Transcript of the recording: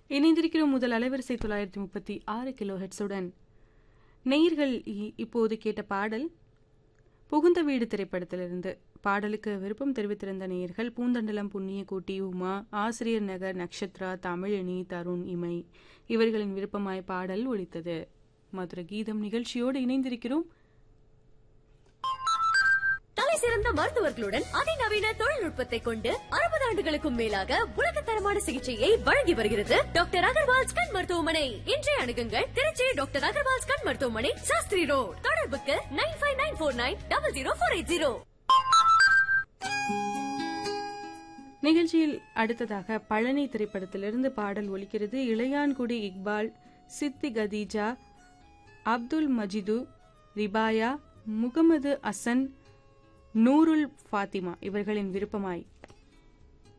இணைந்திருக்கிறோம் முதல் அலைவரிசை தொள்ளாயிரத்தி முப்பத்தி ஆறு கிலோ ஹெட்ஸுடன் நேயர்கள் இ- இப்போது கேட்ட பாடல் புகுந்த வீடு திரைப்படத்திலிருந்து பாடலுக்கு விருப்பம் தெரிவித்திருந்த நேயர்கள் பூந்தண்டலம் புண்ணியகோட்டி உமா ஆசிரியர் நகர் நக்ஷத்ரா தமிழினி தருண் இமை இவர்களின் விருப்பமாய் பாடல் ஒலித்தது மதுர கீதம் நிகழ்ச்சியோடு இணைந்திருக்கிறோம் தலை சிறந்த மருத்துவர்களுடன் அதிநவீன தொழில்நுட்பத்தை கொண்டு அறுபது ஆண்டுகளுக்கும் மேலாக உலகத்தரமான சிகிச்சையை வழங்கி வருகிறது டாக்டர் அகர்வால்ஸ் கண் மருத்துவமனை இன்றைய அணுகுங்கள் திருச்சி டாக்டர் அகர்வால்ஸ் கண் மருத்துவமனை சாஸ்திரி ரோட் தொடர்புக்கு nine five nine four nine double zero four eight zero நிகழ்ச்சியில் அடுத்ததாக பழனி திரைப்படத்திலிருந்து பாடல் ஒலிக்கிறது இளையான்குடி இக்பால் சித்தி கதீஜா அப்துல் மஜிது ரிபாயா முகமது அசன் நூருல் ஃபாத்திமா இவர்களின் விருப்பமாய்